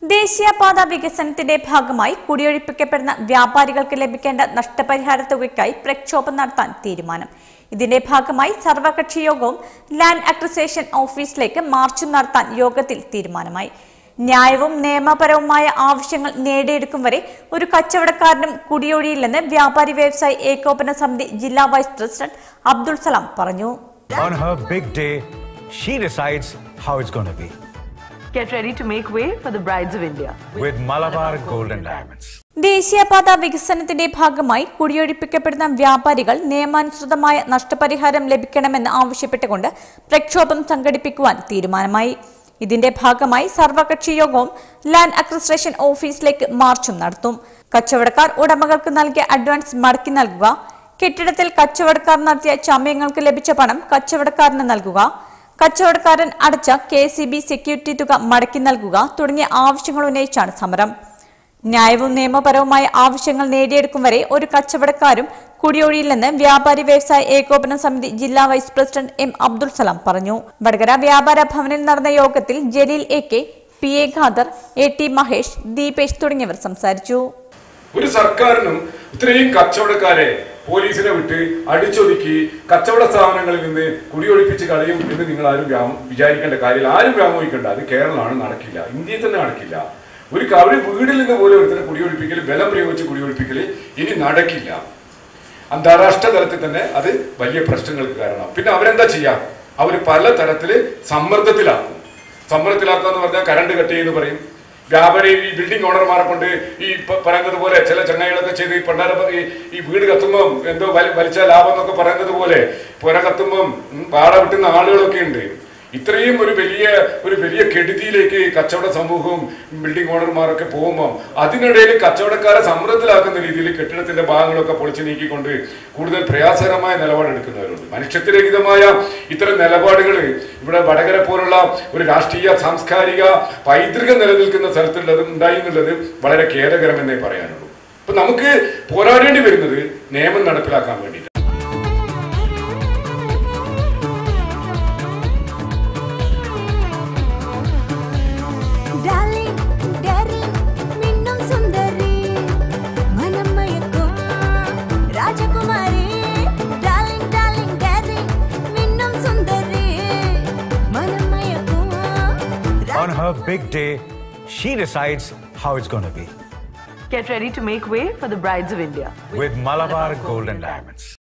ദേശീയപാത വികസനത്തിന്റെ ഭാഗമായി കുടിയൊഴിപ്പിക്കപ്പെടുന്ന വ്യാപാരികൾക്ക് ലഭിക്കേണ്ട നഷ്ടപരിഹാര തുകയ്ക്കായി പ്രക്ഷോഭം നടത്താൻ തീരുമാനം ഇതിന്റെ ഭാഗമായി സർവകക്ഷി യോഗവും ലാൻഡ് അക്വിസേഷൻ ഓഫീസിലേക്ക് മാർച്ചും നടത്താൻ യോഗത്തിൽ തീരുമാനമായി ന്യായവും നിയമപരവുമായ ആവശ്യങ്ങൾ നേടിയെടുക്കും വരെ ഒരു കച്ചവടക്കാരനും കുടിയൊഴിയില്ലെന്ന് വ്യാപാരി വ്യവസായി ഏകോപന സമിതി ജില്ലാ വൈസ് പ്രസിഡന്റ് അബ്ദുൾ സലാം പറഞ്ഞു On her big day, she decides how it's going to be Get ready to make way for the brides of India. with Malabar Gold and Diamonds. ദേശീയപാത വികസനത്തിന്റെ ഭാഗമായി കുടിയൊഴിപ്പിക്കപ്പെടുന്ന വ്യാപാരികൾ നിയമാനുസൃതമായ നഷ്ടപരിഹാരം ലഭിക്കണമെന്ന് ആവശ്യപ്പെട്ടുകൊണ്ട് പ്രക്ഷോഭം സംഘടിപ്പിക്കുവാൻ തീരുമാനമായി ഇതിന്റെ ഭാഗമായി സർവകക്ഷി യോഗവും ലാൻഡ് അക്വിസിഷൻ ഓഫീസിലേക്ക് മാർച്ചും നടത്തും കച്ചവടക്കാർ ഉടമകൾക്ക് നൽകിയ അഡ്വാൻസ് മടക്കി നൽകുക കെട്ടിടത്തിൽ കച്ചവടക്കാർ നടത്തിയ ചമയങ്ങൾക്ക് ലഭിച്ച പണം കച്ചവടക്കാരന് നൽകുക കച്ചവടക്കാരൻ അടച്ച കെ സി ബി സെക്യൂരിറ്റി തുക മടക്കി നൽകുക തുടങ്ങിയ ആവശ്യങ്ങൾ ഉന്നയിച്ചാണ് സമരം ന്യായവും നിയമപരവുമായ ആവശ്യങ്ങൾ നേടിയെടുക്കും വരെ ഒരു കച്ചവടക്കാരും കുടിയൊഴിയില്ലെന്ന് വ്യാപാരി വ്യവസായ ഏകോപന സമിതി ജില്ലാ vice president M Abdul Salam പറഞ്ഞു വടകര വ്യാപാര ഭവനിൽ നടന്ന യോഗത്തിൽ Jaleel A K P A Khader A T Mahesh Deepesh തുടങ്ങിയവർ സംസാരിച്ചു ഒരു സർക്കാരിനും ഇത്രയും കച്ചവടക്കാരെ പോലീസിനെ വിട്ട് അടിച്ചൊതുക്കി കച്ചവട സ്ഥാപനങ്ങളിൽ നിന്ന് കുടിയൊഴിപ്പിച്ച് കളയും എന്ന് നിങ്ങൾ ആരും വ്യാമ- വിചാരിക്കേണ്ട കാര്യമില്ല ആരും വ്യാമോഹിക്കേണ്ട അത് കേരളമാണ് നടക്കില്ല ഇന്ത്യയിൽ തന്നെ നടക്കില്ല ഒരു ക- ഒരു വീടിൽ നിന്ന് പോലും ഒരുത്തനെ കുടിയൊഴിപ്പിക്കൽ ബലം പ്രയോഗിച്ച് കുടിയൊഴിപ്പിക്കൽ ഇനി നടക്കില്ല അന്താരാഷ്ട്ര തലത്തിൽ തന്നെ അത് വലിയ പ്രശ്നങ്ങൾക്ക് കാരണം പിന്നെ അവരെന്താ ചെയ്യാ അവർ പല തരത്തില് സമ്മർദ്ദത്തിലാക്കും സമ്മർദ്ദത്തിലാക്കുക എന്ന് പറഞ്ഞാൽ കറണ്ട് കട്ട് ചെയ്യുന്നു പറയും വ്യാപാരി ഈ ബിൽഡിംഗ് ഓണർമാരെ കൊണ്ട് ഈ പ- പറയുന്നത് പോലെ ചില ചങ്ങായികളൊക്കെ ചെയ്ത് ഈ പണ്ടാര ഈ ഈ വീട് കത്തുമ്പം എന്തോ വലി- വലിച്ച ലാഭം എന്നൊക്കെ പറയുന്നത് പോലെ പുര കത്തുമ്പം ഉം, പാട വിട്ടുന്ന ആളുകളൊക്കെ ഉണ്ട് ഇത്രയും ഒരു വലിയ ഒരു വലിയ കെടുതിയിലേക്ക് കച്ചവട സമൂഹവും ബിൽഡിംഗ് ഓണർമാരൊക്കെ പോകുമ്പോൾ അതിനിടയിൽ കച്ചവടക്കാരെ സമ്മർദ്ദത്തിലാക്കുന്ന രീതിയിൽ കെട്ടിടത്തിന്റെ ഭാഗങ്ങളൊക്കെ പൊളിച്ചു നീക്കിക്കൊണ്ട് കൂടുതൽ പ്രയാസകരമായ നിലപാടെടുക്കുന്നവരുണ്ട് മനുഷ്യത്വരഹിതമായ ഇത്തരം നിലപാടുകൾ ഇവിടെ വടകര പോലുള്ള ഒരു രാഷ്ട്രീയ സാംസ്കാരിക പൈതൃകം നിലനിൽക്കുന്ന സ്ഥലത്തുള്ളത് ഉണ്ടായി എന്നുള്ളത് വളരെ ഖേദകരമെന്നേ പറയാനുള്ളൂ അപ്പൊ നമുക്ക് പോരാടേണ്ടി വരുന്നത് നിയമം നടപ്പിലാക്കാൻ വേണ്ടിയിട്ട് Darling, daring, മിന്നും സുന്ദരി മനം മയക്കും രാജകുമാരി Darling, darling, daring, മിന്നും സുന്ദരി മനം മയക്കും On her big day, she decides how it's going to be Get ready to make way for the brides of India. with Malabar Gold and Diamonds.